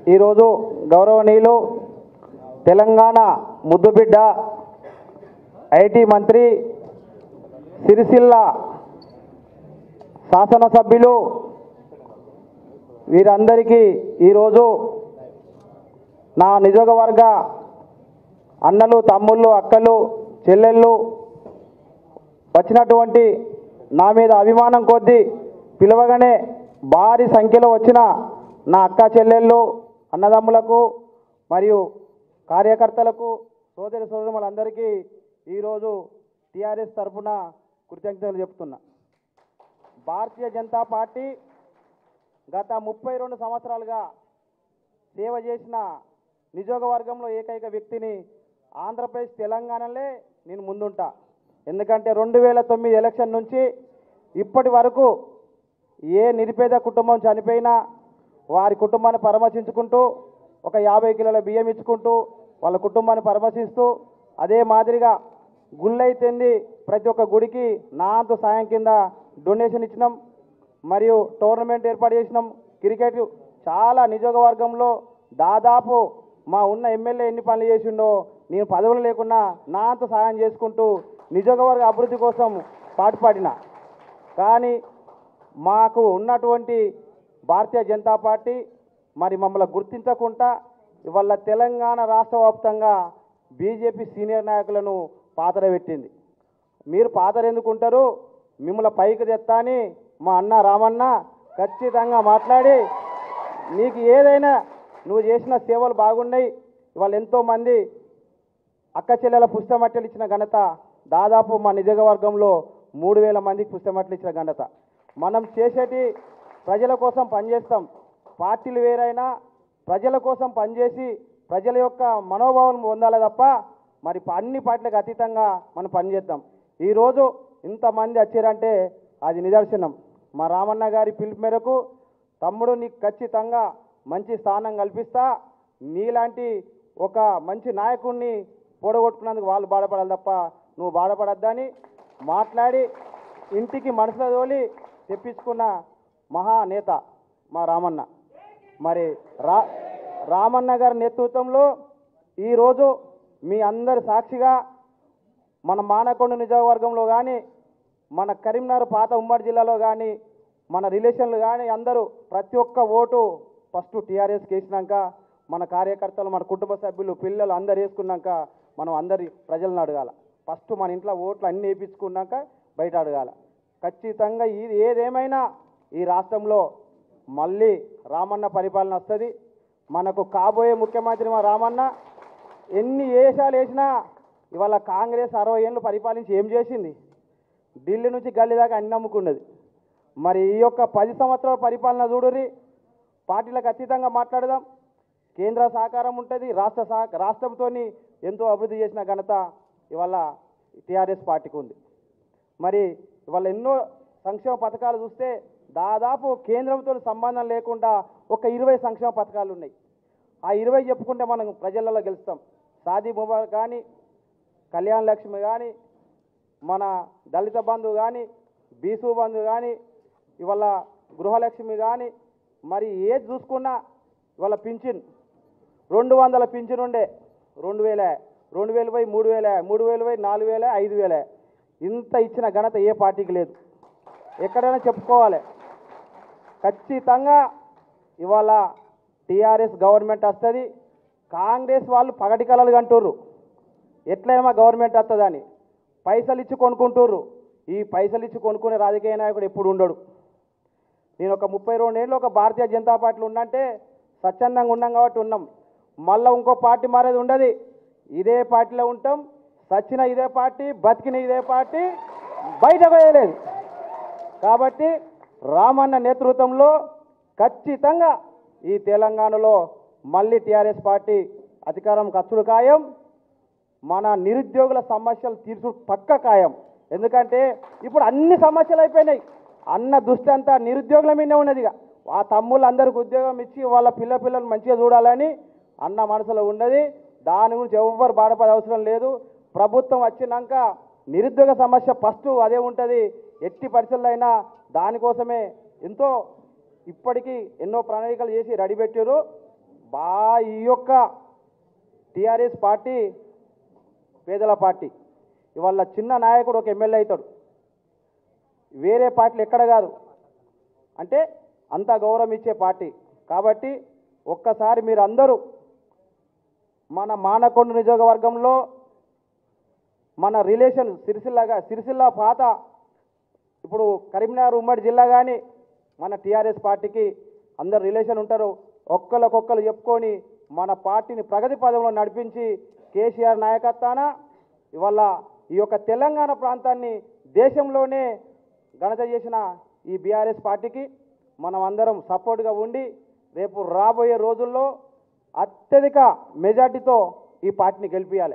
ఈరోజు గౌరవనీయులు తెలంగాణ ముద్దుబిడ్డ ఐటీ మంత్రి సిరిసిల్ల శాసనసభ్యులు వీరందరికీ ఈరోజు నా నియోజకవర్గ అన్నలు తమ్ముళ్ళు అక్కలు చెల్లెళ్ళు వచ్చినటువంటి నా మీద అభిమానం కొద్దీ పిలవగానే భారీ సంఖ్యలో వచ్చిన నా అక్క చెల్లెళ్ళు అన్నదమ్ములకు మరియు కార్యకర్తలకు సోదరి సోదరులందరికీ ఈరోజు టీఆర్ఎస్ తరఫున కృతజ్ఞతలు చెప్తున్నా భారతీయ జనతా పార్టీ గత ముప్పై రెండు సంవత్సరాలుగా సేవ చేసిన నియోజకవర్గంలో ఏకైక వ్యక్తిని ఆంధ్రప్రదేశ్ తెలంగాణలే నేను ముందుంటా ఎందుకంటే రెండు వేల తొమ్మిది ఎలక్షన్ నుంచి ఇప్పటి వరకు ఏ నిరుపేద కుటుంబం చనిపోయినా వారి కుటుంబాన్ని పరామర్శించుకుంటూ ఒక యాభై కిలోల బియ్యం ఇచ్చుకుంటూ వాళ్ళ కుటుంబాన్ని పరామర్శిస్తూ అదే మాదిరిగా గుళ్ళైతేంది ప్రతి ఒక్క గుడికి నా అంతు సాయం కింద డొనేషన్ ఇచ్చినాం మరియు టోర్నమెంట్ ఏర్పాటు చేసినాం క్రికెట్ చాలా నియోజకవర్గంలో దాదాపు మా ఉన్న ఎమ్మెల్యే ఎన్ని పనులు చేసిండో నేను పదవులు లేకున్నా నా అంత సహాయం చేసుకుంటూ నియోజకవర్గ అభివృద్ధి కోసం పాటుపడిన కానీ మాకు ఉన్నటువంటి భారతీయ జనతా పార్టీ మరి మమ్మల్ని గుర్తించకుండా ఇవాళ తెలంగాణ రాష్ట్ర వ్యాప్తంగా బీజేపీ సీనియర్ నాయకులను పాతర పెట్టింది మీరు పాతర ఎందుకుంటారు మిమ్మల్ని పైకి తెస్తా అని మా అన్న రామన్న ఖచ్చితంగా మాట్లాడి నీకు ఏదైనా నువ్వు చేసిన సేవలు బాగున్నాయి ఇవాళ ఎంతోమంది అక్క చెల్లెల పుస్తమట్టెలు ఇచ్చిన ఘనత దాదాపు మా నిజవర్గంలో మూడు వేల మందికి పుస్తమట్టెలు ఇచ్చిన ఘనత మనం చేసేటి ప్రజల కోసం పనిచేస్తాం పార్టీలు వేరైనా ప్రజల కోసం పనిచేసి ప్రజల యొక్క మనోభావం పొందాలి తప్ప మరి అన్ని పార్టీలకు అతీతంగా మనం పనిచేద్దాం ఈరోజు ఇంతమంది వచ్చారంటే అది నిదర్శనం మా రామన్న గారి పిలుపు మేరకు తమ్ముడు నీకు ఖచ్చితంగా మంచి స్థానం కల్పిస్తా నీలాంటి ఒక మంచి నాయకుడిని పొడగొట్టుకున్నందుకు వాళ్ళు బాధపడాలి తప్ప నువ్వు బాధపడద్దని మాట్లాడి ఇంటికి మనసులో తోలి తెప్పించుకున్న మహానేత మా రామన్న మరి రా రామన్న గారి నేతృత్వంలో ఈరోజు మీ అందరి సాక్షిగా మన మానకొండ నియోజకవర్గంలో కానీ మన కరీంనగర్ పాత ఉమ్మడి జిల్లాలో కానీ మన రిలేషన్లు కానీ అందరూ ప్రతి ఒక్క ఓటు ఫస్ట్ టీఆర్ఎస్కి వేసినాక మన కార్యకర్తలు మన కుటుంబ సభ్యులు పిల్లలు అందరు వేసుకున్నాక మనం అందరి ప్రజలను అడగాల ఫస్ట్ మన ఇంట్లో ఓట్లు అన్నీ వేయించుకున్నాక బయట అడగాల ఖచ్చితంగా ఇది ఏదేమైనా ఈ రాష్ట్రంలో మళ్ళీ రామన్న పరిపాలన వస్తుంది మనకు కాబోయే ముఖ్యమంత్రి మా రామన్న ఎన్ని వేషాలు వేసినా ఇవాళ కాంగ్రెస్ అరవై ఏళ్ళు పరిపాలించి ఏం చేసింది ఢిల్లీ నుంచి గల్లీ దాకా అన్ని నమ్ముకున్నది మరి ఈ యొక్క పది సంవత్సరాల పరిపాలన చూడుర్రి పార్టీలకు అతీతంగా మాట్లాడదాం కేంద్ర సహకారం ఉంటుంది రాష్ట్ర సహ రాష్ట్రంతో ఎంతో అభివృద్ధి చేసిన ఘనత ఇవాళ టీఆర్ఎస్ పార్టీకి ఉంది మరి ఇవాళ ఎన్నో సంక్షేమ పథకాలు చూస్తే దాదాపు కేంద్రంతో సంబంధం లేకుండా ఒక ఇరవై సంక్షేమ పథకాలు ఉన్నాయి ఆ ఇరవై చెప్పుకుంటే మనం ప్రజలలో గెలుస్తాం సాది ముబారక్ కానీ కళ్యాణ లక్ష్మి కానీ మన దళిత బంధు కానీ బీసు బంధు కానీ ఇవాళ గృహలక్ష్మి కానీ మరి ఏది చూసుకున్నా ఇవాళ పింఛన్ రెండు వందల పింఛన్ ఉండే రెండు వేల రెండు వేలు పోయి మూడు వేల మూడు వేలు పోయి నాలుగు వేల ఐదు వేల ఇంత ఇచ్చిన ఘనత ఏ పార్టీకి లేదు ఎక్కడైనా చెప్పుకోవాలి ఖచ్చితంగా ఇవాళ టీఆర్ఎస్ గవర్నమెంట్ వస్తుంది కాంగ్రెస్ వాళ్ళు పగటి కలలు కంటుర్రు ఎట్లయినా మా గవర్నమెంట్ వస్తుందని పైసలు ఇచ్చి కొనుక్కుంటుర్రు ఈ పైసలు ఇచ్చి కొనుక్కునే రాజకీయ నాయకుడు ఎప్పుడు ఉండడు నేను ఒక ముప్పై రెండేళ్ళు ఒక భారతీయ జనతా పార్టీలో ఉన్నంటే స్వచ్ఛందంగా ఉన్నాం కాబట్టి ఉన్నాం మళ్ళీ ఇంకో పార్టీ మారేది ఉండదు ఇదే పార్టీలో ఉంటాం సచ్చిన ఇదే పార్టీ బతికిన ఇదే పార్టీ బయట పోయలేదు కాబట్టి రామన్న నేతృత్వంలో ఖచ్చితంగా ఈ తెలంగాణలో మళ్ళీ టీఆర్ఎస్ పార్టీ అధికారం ఖర్చుడు ఖాయం మన నిరుద్యోగుల సమస్యలు తీర్చు పక్క ఖాయం ఎందుకంటే ఇప్పుడు అన్ని సమస్యలు అయిపోయినాయి అన్న దృష్టి అంతా నిరుద్యోగుల మీదనే ఉన్నది ఇక ఆ తమ్ముళ్ళు అందరికి ఉద్యోగం ఇచ్చి వాళ్ళ పిల్ల పిల్లలు మంచిగా చూడాలని అన్న మనసులో ఉన్నది దాని గురించి ఎవ్వరు బాధపడే అవసరం లేదు ప్రభుత్వం వచ్చినాక నిరుద్యోగ సమస్య ఫస్ట్ అదే ఉంటుంది ఎట్టి పరిస్థితుల్లో అయినా దానికోసమే ఎంతో ఇప్పటికీ ఎన్నో ప్రణాళికలు చేసి రెడీ పెట్టారు బా ఈ యొక్క టీఆర్ఎస్ పార్టీ పేదల పార్టీ ఇవాళ చిన్న నాయకుడు ఒక ఎమ్మెల్యే అవుతాడు వేరే పార్టీలు ఎక్కడ కాదు అంటే అంత గౌరవం ఇచ్చే పార్టీ కాబట్టి ఒక్కసారి మీరు అందరూ మన మానకొండ నియోజకవర్గంలో మన రిలేషన్ సిరిసిల్లగా సిరిసిల్ల పాత ఇప్పుడు కరీంనగర్ ఉమ్మడి జిల్లా కానీ మన టీఆర్ఎస్ పార్టీకి అందరు రిలేషన్ ఉంటారు ఒక్కరికొక్కరు చెప్పుకొని మన పార్టీని ప్రగతి పదంలో నడిపించి కేసీఆర్ నాయకత్వాన ఇవాళ ఈ యొక్క తెలంగాణ ప్రాంతాన్ని దేశంలోనే ఘనత చేసిన ఈ బీఆర్ఎస్ పార్టీకి మనం అందరం సపోర్ట్గా ఉండి రేపు రాబోయే రోజుల్లో అత్యధిక మెజార్టీతో ఈ పార్టీని గెలిపించాలి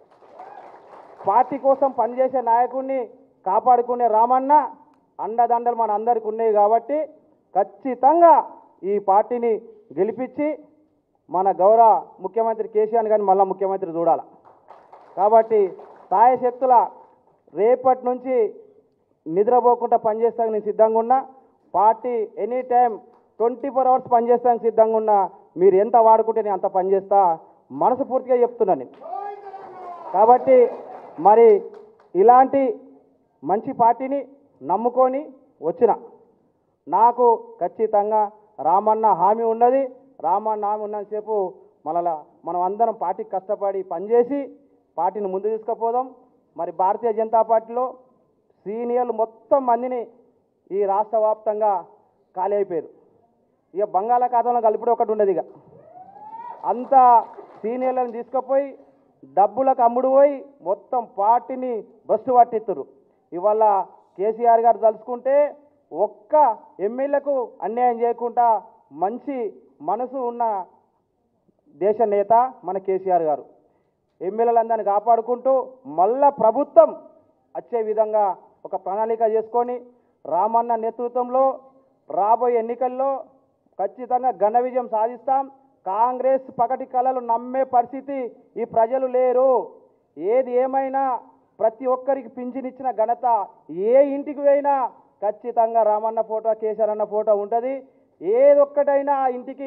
పార్టీ కోసం పనిచేసే నాయకుడిని కాపాడుకునే రామన్న అండదండలు మన అందరికి ఉన్నాయి కాబట్టి ఖచ్చితంగా ఈ పార్టీని గెలిపించి మన గౌరవ ముఖ్యమంత్రి కేసీఆర్ కానీ మళ్ళీ ముఖ్యమంత్రి చూడాలి కాబట్టి శక్తుల రేపటి నుంచి నిద్రపోకుండా పనిచేస్తానికి నేను సిద్ధంగా ఉన్నా party any time twenty four hours పనిచేస్తానికి సిద్ధంగా ఉన్నా మీరు ఎంత వాడుకుంటే నేను అంత పనిచేస్తా మనసు పూర్తిగా చెప్తున్నాను నేను కాబట్టి మరి ఇలాంటి మంచి పార్టీని నమ్ముకొని వచ్చిన నాకు ఖచ్చితంగా రామన్న హామీ ఉన్నది రామన్న హామీ ఉన్నంతసేపు మళ్ళా మనం అందరం పార్టీకి కష్టపడి పనిచేసి పార్టీని ముందు తీసుకుపోదాం మరి భారతీయ జనతా పార్టీలో సీనియర్లు మొత్తం మందిని ఈ రాష్ట్ర వ్యాప్తంగా ఖాళీ అయిపోయారు ఇక బంగాళాఖాతంలో కలిపిడి ఒకటి ఉండదు ఇక అంత సీనియర్లను తీసుకుపోయి డబ్బులకు అమ్ముడు పోయి మొత్తం పార్టీని బస్సు పట్టిస్తురు ఇవాళ కేసీఆర్ గారు తలుచుకుంటే ఒక్క ఎమ్మెల్యేకు అన్యాయం చేయకుండా మంచి మనసు ఉన్న దేశ నేత మన కేసీఆర్ గారు ఎమ్మెల్యేలందరినీ కాపాడుకుంటూ మళ్ళా ప్రభుత్వం వచ్చే విధంగా ఒక ప్రణాళిక చేసుకొని రామన్న నేతృత్వంలో రాబోయే ఎన్నికల్లో ఖచ్చితంగా ఘన విజయం సాధిస్తాం కాంగ్రెస్ పగటి కళలు నమ్మే పరిస్థితి ఈ ప్రజలు లేరు ఏది ఏమైనా ప్రతి ఒక్కరికి పింఛనిచ్చిన ఘనత ఏ ఇంటికి పోయినా ఖచ్చితంగా రామన్న ఫోటో కేసీఆర్ అన్న ఫోటో ఉంటుంది ఏదొక్కటైనా ఆ ఇంటికి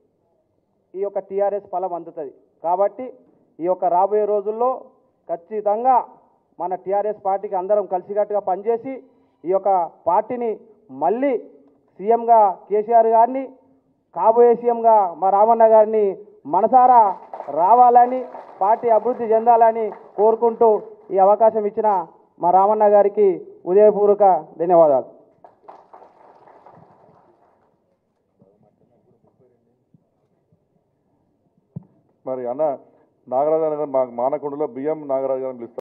ఈ యొక్క టీఆర్ఎస్ ఫలం అందుతుంది కాబట్టి ఈ యొక్క రాబోయే రోజుల్లో ఖచ్చితంగా మన టీఆర్ఎస్ పార్టీకి అందరం కలిసికట్టుగా పనిచేసి ఈ యొక్క పార్టీని మళ్ళీ సీఎంగా కేసీఆర్ గారిని కాబోయే సీఎంగా మా రామన్న గారిని మనసారా రావాలని పార్టీ అభివృద్ధి చెందాలని కోరుకుంటూ ఈ అవకాశం ఇచ్చిన మా రామన్న గారికి ఉదయపూర్వక ధన్యవాదాలు మరి అన్న నాగరాజు గారు మా మానకొండలో బియ్యం నాగరాజు గారిని పిలుస్తారు